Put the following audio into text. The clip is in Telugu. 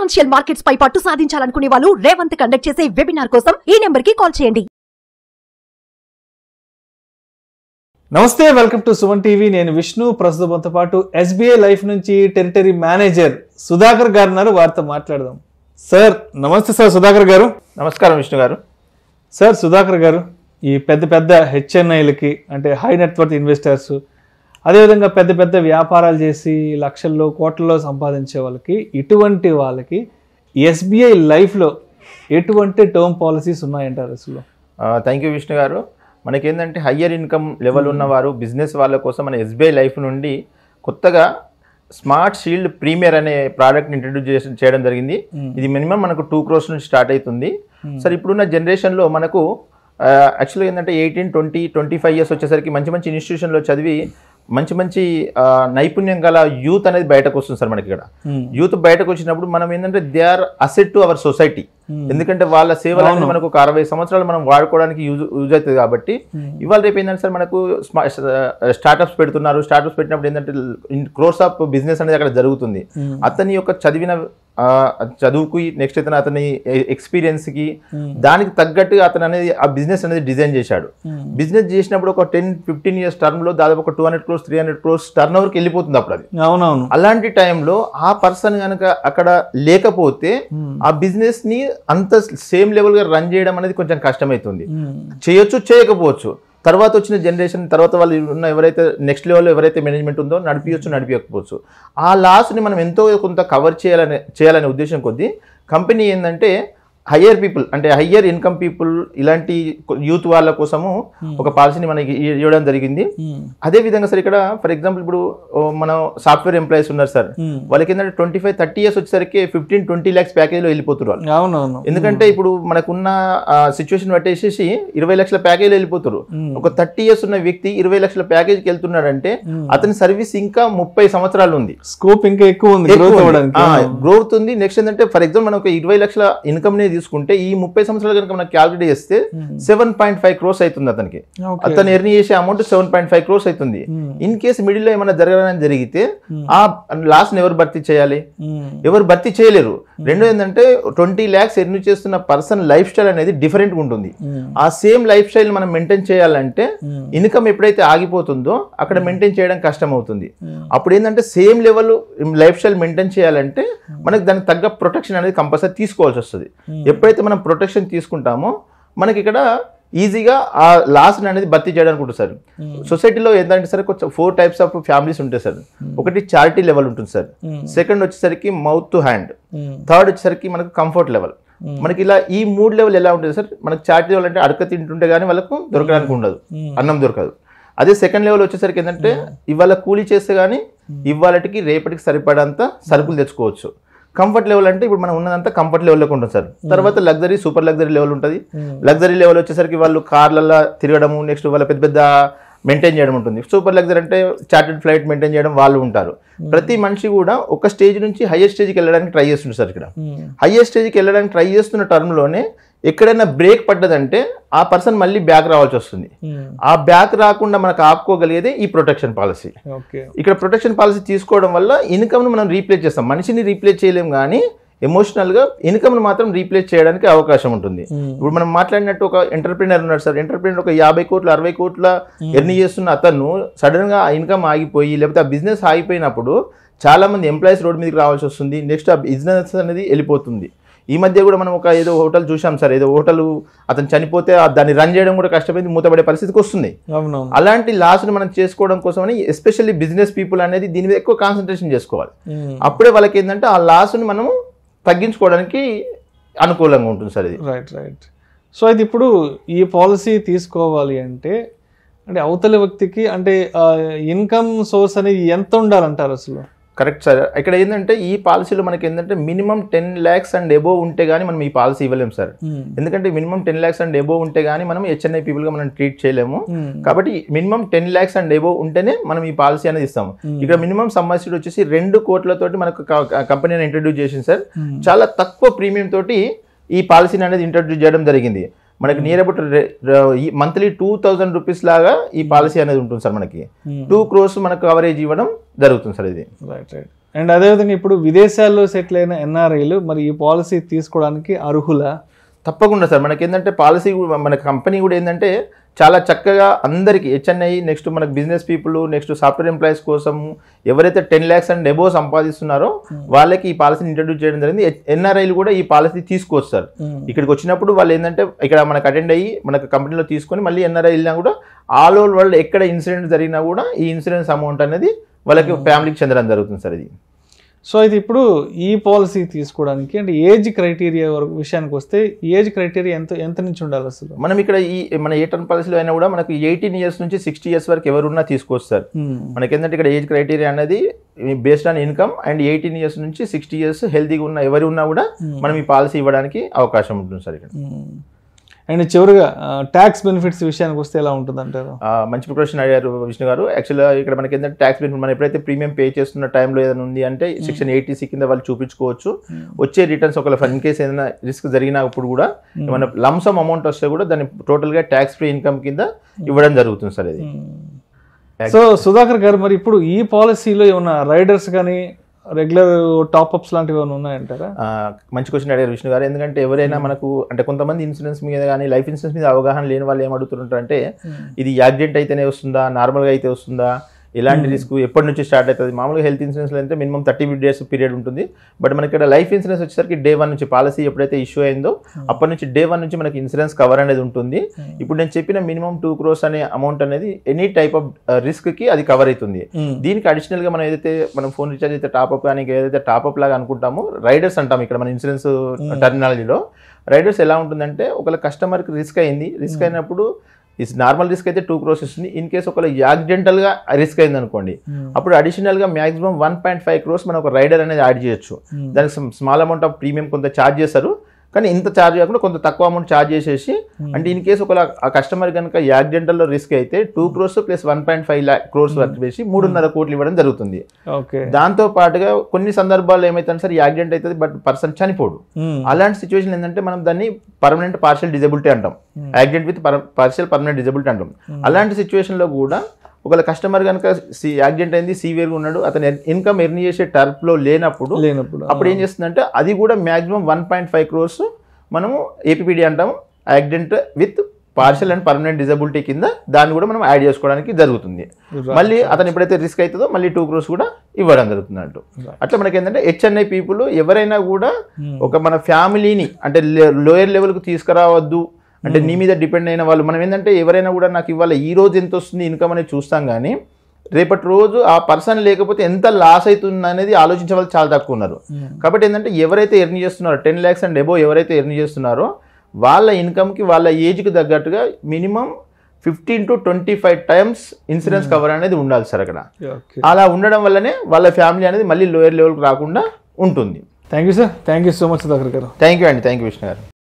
ఫైనాన్షియల్ మార్కెట్స్ పై పట్టు సాధించాలనుకునే వాళ్ళు రేవంత్ కండక్ట్ చేసే వెబినార్ కోసం ఈ నెంబర్ కి కాల్ చేయండి నమస్తే వెల్కమ్ టు సుమన్ టీవీ నేను విష్ణు ప్రస్తుతంతో పాటు ఎస్బీఐ లైఫ్ నుంచి టెరిటరీ మేనేజర్ సుధాకర్ గారు ఉన్నారు వారితో మాట్లాడదాం సార్ నమస్తే సార్ సుధాకర్ గారు నమస్కారం విష్ణు గారు సార్ సుధాకర్ గారు ఈ పెద్ద పెద్ద హెచ్ఎన్ఐలకి అంటే హై నెట్వర్త్ ఇన్వెస్టర్స్ అదేవిధంగా పెద్ద పెద్ద వ్యాపారాలు చేసి లక్షల్లో కోట్లలో సంపాదించే వాళ్ళకి ఇటువంటి వాళ్ళకి ఎస్బీఐ లైఫ్లో ఎటువంటి టర్మ్ పాలసీస్ ఉన్నాయంటారు అసలు థ్యాంక్ యూ విష్ణు గారు మనకేంటంటే హయ్యర్ ఇన్కమ్ లెవెల్ ఉన్నవారు బిజినెస్ వాళ్ళ కోసం మన ఎస్బీఐ లైఫ్ నుండి కొత్తగా స్మార్ట్ షీల్డ్ ప్రీమియర్ అనే ప్రోడక్ట్ ఇంట్రడ్యూస్ చేసి చేయడం జరిగింది ఇది మినిమం మనకు టూ క్రోర్స్ నుంచి స్టార్ట్ అవుతుంది సార్ ఇప్పుడున్న జనరేషన్లో మనకు యాక్చువల్గా ఏంటంటే eighteen twenty twenty five years వచ్చేసరికి మంచి మంచి ఇన్స్టిట్యూషన్లో చదివి మంచి మంచి ఆ, నైపుణ్యం గల యూత్ అనేది బయటకు వస్తుంది సార్ మనకి ఇక్కడ యూత్ బయటకు వచ్చినప్పుడు మనం ఏంటంటే they are asset to our society ఎందుకంటే వాళ్ళ సేవలు అనేది మనకు ఒక అరవై సంవత్సరాలు మనం వాడుకోవడానికి యూజ్ యూజ్ అవుతుంది కాబట్టి ఇవాళ రేపు ఏంటంటే సార్ మనకు స్టార్ట్అప్స్ పెడుతున్నారు స్టార్ట్అప్స్ పెట్టినప్పుడు ఏంటంటే క్రోర్స్ ఆఫ్ బిజినెస్ అనేది అక్కడ జరుగుతుంది అతని యొక్క చదివిన ఆ, చదువుకి నెక్స్ట్ అతను అతని ఎక్స్పీరియన్స్ కి దానికి తగ్గట్టుగా అతను అనేది ఆ బిజినెస్ అనేది డిజైన్ చేశాడు బిజినెస్ చేసినప్పుడు ఒక టెన్ ఫిఫ్టీన్ ఇయర్స్ టర్మ్ లో దాదాపు ఒక two hundred crores three hundred crores turn ఓవర్కి వెళ్ళిపోతుంది అప్పుడు అది అవునవును అలాంటి టైంలో ఆ పర్సన్ కనుక అక్కడ లేకపోతే ఆ బిజినెస్ ని అంత సేమ్ లెవెల్ గా రన్ చేయడం అనేది కొంచెం కష్టమవుతుంది చేయొచ్చు చేయకపోవచ్చు తర్వాత వచ్చిన జనరేషన్ తర్వాత వాళ్ళు ఉన్న ఎవరైతే నెక్స్ట్ లెవెల్లో ఎవరైతే మేనేజ్మెంట్ ఉందో నడిపించచ్చు నడిపించకపోవచ్చు ఆ లాస్ని మనం ఎంతో కొంత కవర్ చేయాలనే చేయాలనే ఉద్దేశం కొద్దీ కంపెనీ ఏంటంటే హయ్యర్ పీపుల్ అంటే హయ్యర్ ఇన్కమ్ పీపుల్ ఇలాంటి యూత్ వాళ్ళ కోసము ఒక పాలసీని మనకి ఇ- ఇవ్వడం జరిగింది అదే విధంగా సార్ ఇక్కడ ఫర్ ఎగ్జాంపుల్ ఇప్పుడు ఓ, మనం సాఫ్ట్వేర్ ఎంప్లాయీస్ ఉన్నారు సార్ వాళ్ళకి ఏంటంటే ట్వంటీ ఫైవ్ థర్టీ ఇయర్స్ వచ్చేసరికి ఫిఫ్టీన్ ట్వంటీ ల్యాక్స్ ప్యాకేజ్లో వెళ్ళిపోతున్నారు వాళ్ళు అవునవును ఎందుకంటే ఇప్పుడు మనకున్న సిచ్యువేషన్ పట్టేసేసి ఇరవై లక్షల ప్యాకేజ్ వెళ్ళిపోతారు ఒక థర్టీ ఇయర్స్ ఉన్న వ్యక్తి ఇరవై లక్షల ప్యాకేజ్కి వెళ్తున్నాడంటే అతని సర్వీస్ ఇంకా ముప్పై సంవత్సరాలు ఉంది స్కోప్ ఇంకా ఎక్కువ ఉంది గ్రోత్ అవ్వడానికి గ్రోత్ ఉంది నెక్స్ట్ ఏంటంటే ఫర్ ఎగ్జాంపుల్ మనం ఒక ఇరవై లక్షల ఇన్కమ్ ని తీసుకుంటే ఈ ముప్పై సంవత్సరాలు కనుక మనం క్యాలిక్యులేట్ చేస్తే సెవెన్ పాయింట్ ఫైవ్ క్రోర్స్ అవుతుంది అతనికి Okay. అతను ఎర్న్ చేసే amount seven point five crores అవుతుంది ఇన్ కేసు మిడిల్ లో ఏమైనా జరగడానికి జరిగితే ఆ లాస్ ఎవరు భర్తీ చేయాలి ఎవరు భర్తీ చేయలేరు రెండో ఏంటంటే ట్వంటీ ల్యాక్స్ ఎర్న్ చేస్తున్న పర్సన్ లైఫ్ స్టైల్ అనేది డిఫరెంట్ ఉంటుంది ఆ సేమ్ లైఫ్ స్టైల్ మనం మెయింటైన్ చేయాలంటే ఇన్కమ్ ఎప్పుడైతే ఆగిపోతుందో అక్కడ మెయింటైన్ చేయడం కష్టం అవుతుంది అప్పుడు ఏంటంటే same level life style maintain చేయాలంటే మనకి దానికి తగ్గ ప్రొటెక్షన్ అనేది కంపల్సరీ తీసుకోవాల్సి వస్తుంది ఎప్పుడైతే మనం ప్రొటెక్షన్ తీసుకుంటామో మనకి ఇక్కడ ఈజీగా ఆ లాస్ అనేది భర్తీ చేయడానికి ఉంటుంది సార్ సొసైటీలో ఏంటంటే సార్ కొంచెం ఫోర్ టైప్స్ ఆఫ్ ఫ్యామిలీస్ ఉంటాయి సార్ ఒకటి చారిటీ లెవెల్ ఉంటుంది సార్ సెకండ్ వచ్చేసరికి మౌత్ టు హ్యాండ్ థర్డ్ వచ్చేసరికి మనకు కంఫర్ట్ లెవెల్ మనకి ఇలా ఈ మూడు లెవెల్ ఎలా ఉంటుంది సార్ మనకి చారిటీ లెవెల్ అంటే అడక తింటుంటే కానీ వాళ్ళకు దొరకడానికి ఉండదు అన్నం దొరకదు అదే సెకండ్ లెవెల్ వచ్చేసరికి ఏంటంటే ఇవాళ కూలీ చేస్తే కానీ ఇవాళకి రేపటికి సరిపడంత సరుకులు తెచ్చుకోవచ్చు కంఫర్ట్ లెవెల్ అంటే ఇప్పుడు మనం ఉన్నదంతా కంఫర్ట్ లెవెల్లోకి ఉంటుంది సార్ తర్వాత లగ్జరీ సూపర్ లగ్జరీ లెవెల్ ఉంటుంది లగ్జరీ లెవెల్ వచ్చేసరికి వాళ్ళు కార్లలో తిరగడము నెక్స్ట్ వాళ్ళ పెద్ద పెద్ద మెయింటైన్ చేయడం ఉంటుంది సూపర్ లగ్జరీ అంటే చార్టెడ్ ఫ్లైట్ మెయింటైన్ చేయడం వాళ్ళు ఉంటారు ప్రతి మనిషి కూడా ఒక స్టేజ్ నుంచి హయ్యర్ స్టేజ్కి వెళ్ళడానికి ట్రై చేస్తుంది సార్ ఇక్కడ హయ్యర్ స్టేజ్కి వెళ్ళడానికి ట్రై చేస్తున్న టర్మ్లోనే ఎక్కడైనా బ్రేక్ పడ్డదంటే ఆ పర్సన్ మళ్ళీ బ్యాక్ రావాల్సి వస్తుంది ఆ బ్యాక్ రాకుండా మనకు ఆపుకోగలిగేదే ఈ ప్రొటెక్షన్ పాలసీ ఓకే ఇక్కడ ప్రొటెక్షన్ పాలసీ తీసుకోవడం వల్ల ఇన్కమ్ను మనం రీప్లేస్ చేస్తాం మనిషిని రీప్లేస్ చేయలేం కానీ ఎమోషనల్గా ఇన్కమ్ను మాత్రం రీప్లేస్ చేయడానికి అవకాశం ఉంటుంది ఇప్పుడు మనం మాట్లాడినట్టు ఒక ఎంటర్ప్రినర్ ఉన్నాడు సార్ ఎంటర్ప్రినర్ ఒక యాభై కోట్ల అరవై కోట్ల ఎర్న్ చేస్తున్న అతను సడన్గా ఆ ఇన్కమ్ ఆగిపోయి లేకపోతే ఆ బిజినెస్ ఆగిపోయినప్పుడు చాలా మంది ఎంప్లాయీస్ రోడ్ మీదకి రావాల్సి వస్తుంది నెక్స్ట్ ఆ బిజినెస్ అనేది వెళ్ళిపోతుంది ఈ మధ్య కూడా మనం ఒక ఏదో హోటల్ చూసాం సార్ ఏదో హోటల్ అతను చనిపోతే ఆ దాన్ని రన్ చేయడం కూడా కష్టమైంది మూతపడే పరిస్థితికి వస్తుంది అవునవును అలాంటి లాస్ని మనం చేసుకోవడం కోసమని ఎస్పెషల్లీ బిజినెస్ పీపుల్ అనేది దీని మీద ఎక్కువ కాన్సన్ట్రేషన్ చేసుకోవాలి అప్పుడే వాళ్ళకి ఏంటంటే ఆ లాస్ని మనము తగ్గించుకోవడానికి అనుకూలంగా ఉంటుంది సార్ ఇది రైట్ రైట్ సో అయితే ఇప్పుడు ఈ పాలసీ తీసుకోవాలి అంటే అంటే అవతలి వ్యక్తికి అంటే ఇన్కమ్ సోర్స్ అనేది ఎంత ఉండాలంటారు అసలు కరెక్ట్ సార్ ఇక్కడ ఏంటంటే ఈ పాలసీలో మనకి ఏంటంటే minimum ten lakhs and above ఉంటే కానీ మనం ఈ పాలసీ ఇవ్వలేము సార్ ఎందుకంటే minimum ten lakhs and above ఉంటే కానీ మనం హెచ్ఎన్ఐ పీపుల్గా మనం ట్రీట్ చేయలేము కాబట్టి minimum ten lakhs and above ఉంటేనే మనం ఈ పాలసీ అనేది ఇస్తాము ఇక్కడ మినిమం సమ్మర్సిడ్ వచ్చేసి రెండు కోట్లతోటి మనకు కంపెనీ ఇంట్రడ్యూస్ చేసింది సార్ చాలా తక్కువ ప్రీమియం తోటి ఈ పాలసీని అనేది ఇంట్రడ్యూస్ చేయడం జరిగింది మనకి near about monthly two thousand rupees లాగా ఈ పాలసీ అనేది ఉంటుంది సార్ మనకి టూ క్రోర్స్ మనకు కవరేజ్ ఇవ్వడం జరుగుతుంది సార్ ఇది రైట్ రైట్ అండ్ అదేవిధంగా ఇప్పుడు విదేశాల్లో సెటిల్ అయిన ఎన్ఆర్ఐలు మరి ఈ పాలసీ తీసుకోవడానికి అర్హులా తప్పకుండా సార్ మనకి ఏంటంటే పాలసీ మన కంపెనీ కూడా ఏంటంటే చాలా చక్కగా అందరికి హెచ్ఎన్ఐ నెక్స్ట్ మనకి business people next software employees కోసం ఎవరైతే టెన్ ల్యాక్స్ అండ్ ఎబో సంపాదిస్తున్నారో వాళ్ళకి ఈ పాలసీని ఇంట్రడ్యూస్ చేయడం జరిగింది ఎన్ఆర్ఐలు కూడా ఈ పాలసీ తీసుకోవచ్చు సార్ ఇక్కడికి వచ్చినప్పుడు వాళ్ళు ఏంటంటే ఇక్కడ మనకు అటెండ్ అయ్యి మనకు కంపెనీలో తీసుకొని మళ్ళీ ఎన్ఆర్ఐ వెళ్ళినా కూడా ఆల్ ఓవర్ వరల్డ్ ఎక్కడ ఇన్సిడెంట్ జరిగినా కూడా ఈ ఇన్సూరెన్స్ అమౌంట్ అనేది వాళ్ళకి ఫ్యామిలీకి చెందడం జరుగుతుంది సార్ ఇది సో ఇది ఇప్పుడు ఈ పాలసీ తీసుకోవడానికి అంటే ఏజ్ క్రైటీరియా వరకు విషయానికి వస్తే ఏజ్ క్రైటీరియా ఎంత ఎంత నుంచి ఉండాలి అసలు మనం ఇక్కడ ఈ మన ఏ టర్న్ పాలసీలో అయినా కూడా మనకు ఎయిటీన్ ఇయర్స్ నుంచి సిక్స్టీ ఇయర్స్ వరకు ఎవరున్నా తీసుకోవచ్చు సార్ మనకి ఏంటంటే ఇక్కడ ఏజ్ క్రైటీరియా అనేది based on income and eighteen years నుంచి సిక్స్టీ ఇయర్స్ హెల్తీగా ఉన్న ఎవరు ఉన్నా కూడా మనం ఈ పాలసీ ఇవ్వడానికి అవకాశం ఉంటుంది సార్ ఇక్కడ అండ్ చివరిగా ట్యాక్స్ బెనిఫిట్స్ విషయానికి వస్తే ఎలా ఉంటుంది అంటారు ఆ, మంచి ప్రిపరేషన్ అడిగారు విష్ణు గారు యాక్చువల్గా ఇక్కడ మనకి ఏంటంటే ట్యాక్స్ బెనిఫిట్ మనం ఎప్పుడైతే ప్రీమియం పే చేస్తున్న టైంలో ఏదైనా ఉంది అంటే సెక్షన్ ఎయిటీసీ కింద వాళ్ళు చూపించుకోవచ్చు వచ్చే రిటర్న్స్ ఒకవేళ ఇన్ కేసు ఏదైనా రిస్క్ జరిగినప్పుడు కూడా మన లంసమ్ అమౌంట్ వస్తే కూడా దాన్ని టోటల్గా ట్యాక్స్ ఫ్రీ ఇన్కమ్ కింద ఇవ్వడం జరుగుతుంది సార్ ఇది సో సుధాకర్ గారు మరి ఇప్పుడు ఈ పాలసీలో ఏమైనా రైడర్స్ కానీ రెగ్యులర్ టాప్అప్స్ లాంటివి ఏమైనా ఉన్నాయంటారా ఆ, మంచి క్వశ్చన్ అడిగారు విష్ణు గారు ఎందుకంటే ఎవరైనా మనకు అంటే కొంతమంది ఇన్సూరెన్స్ మీద కానీ లైఫ్ ఇన్సూరెన్స్ మీద అవగాహన లేని వాళ్ళు ఏం అడుగుతుంటారు అంటే ఇది యాక్సిడెంట్ అయితేనే వస్తుందా నార్మల్గా అయితే వస్తుందా ఎలాంటి రిస్క్ ఎప్పటి నుంచి స్టార్ట్ అవుతుంది మామూలుగా హెల్త్ ఇన్సూరెన్స్ అయితే మినిమం థర్టీ డేస్ పీరియడ్ ఉంటుంది బట్ మనకి ఇక్కడ లైఫ్ ఇన్సూరెన్స్ వచ్చేసరికి డే వన్ నుంచి పాలసీ ఎప్పుడైతే ఇష్యూ అయిందో అప్పటి నుంచి డే వన్ నుంచి మనకి ఇన్సూరెన్స్ కవర్ అనేది ఉంటుంది ఇప్పుడు నేను చెప్పిన మినిమం టూ క్రోర్స్ అనే అమౌంట్ అనేది ఎనీ టైప్ ఆఫ్ రిస్క్ కి అది కవర్ అవుతుంది దీనికి అడిషనల్ గా మనం ఏదైతే మనం ఫోన్ రీఛార్జ్ అయితే టాప్అప్ కానీ ఇంకా ఏదైతే టాప్అప్ లాగా అనుకుంటామో రైడర్స్ అంటాం ఇక్కడ మన ఇన్సూరెన్స్ టెర్మినాలజీలో రైడర్స్ ఎలా ఉంటుందంటే ఒకవేళ కస్టమర్కి రిస్క్ అయింది రిస్క్ అయినప్పుడు ఇస్ నార్మల్ రిస్క్ అయితే టూ క్రోర్స్ ఇస్తుంది ఇన్ కేసు ఒకవేళ యాక్సిడెంటల్ గా రిస్క్ అయింది అనుకోండి అప్పుడు అడిషనల్ గా maximum one point five crores మనం ఒక రైడర్ అనేది యాడ్ చేయొచ్చు దానికి స్మాల్ అమౌంట్ ఆఫ్ ప్రీమియం కొంత ఛార్జ్ చేస్తారు కానీ ఇంత ఛార్జ్ కాకుండా కొంత తక్కువ అమౌంట్ ఛార్జ్ చేసేసి అంటే ఇన్ కేసు ఒకవేళ ఆ కస్టమర్ కనుక యాక్సిడెంటల్లో రిస్క్ అయితే two crores plus one point five lakh crores వర్క్ వేసి మూడున్నర కోట్లు ఇవ్వడం జరుగుతుంది ఓకే దాంతో పాటుగా కొన్ని సందర్భాల్లో ఏమైతే సరే యాక్సిడెంట్ అవుతుంది బట్ పర్సన్ చనిపోడు అలాంటి సిచ్యువేషన్ ఏంటంటే మనం దాన్ని పర్మనెంట్ పార్షియల్ డిజబిలిటీ అంటాం accident with partial permanent disability అంటాం అలాంటి సిచ్యువేషన్ లో కూడా ఒకవేళ కస్టమర్ కనుక యాక్సిడెంట్ అయింది సివియర్ ఉన్నాడు అతను ఇన్కమ్ ఎర్న్ చేసే టర్ప్ లో లేనప్పుడు లేనప్పుడు అప్పుడు ఏం చేస్తుందంటే అది కూడా maximum one point five crores మనము ఏపీపీడీ అంటాము accident with partial and permanent disability కింద దాన్ని కూడా మనం యాడ్ చేసుకోవడానికి జరుగుతుంది మళ్ళీ అతను ఎప్పుడైతే రిస్క్ అవుతుందో మళ్ళీ టూ క్రోర్స్ కూడా ఇవ్వడం జరుగుతుంది అన్నట్టు అట్లా మనకి ఏంటంటే హెచ్ఎన్ఐ పీపుల్ ఎవరైనా కూడా ఒక మన ఫ్యామిలీని అంటే లోయర్ లెవెల్కి తీసుకురావద్దు అంటే నీ మీద డిపెండ్ అయిన వాళ్ళు మనం ఏంటంటే ఎవరైనా కూడా నాకు ఇవాళ ఈ రోజు ఎంత వస్తుంది ఇన్కమ్ అనేది చూస్తాం కానీ రేపటి రోజు ఆ పర్సన్ లేకపోతే ఎంత లాస్ అవుతుంది అనేది ఆలోచించే వాళ్ళు చాలా తక్కువ ఉన్నారు కాబట్టి ఏంటంటే ఎవరైతే ఎర్న్ చేస్తున్నారో టెన్ ల్యాక్స్ అండ్ ఎబో ఎవరైతే ఎర్న్ చేస్తున్నారో వాళ్ళ ఇన్కమ్కి వాళ్ళ ఏజ్కి తగ్గట్టుగా minimum fifteen to twenty five times insurance cover అనేది ఉండాలి సార్ అక్కడ ఓకే అలా ఉండడం వల్లనే వాళ్ళ ఫ్యామిలీ అనేది మళ్ళీ లోయర్ లెవెల్కి రాకుండా ఉంటుంది thank you sir thank you so much Sudhakar గారు థ్యాంక్ యూ అండి థ్యాంక్ యూ విష్ణు గారు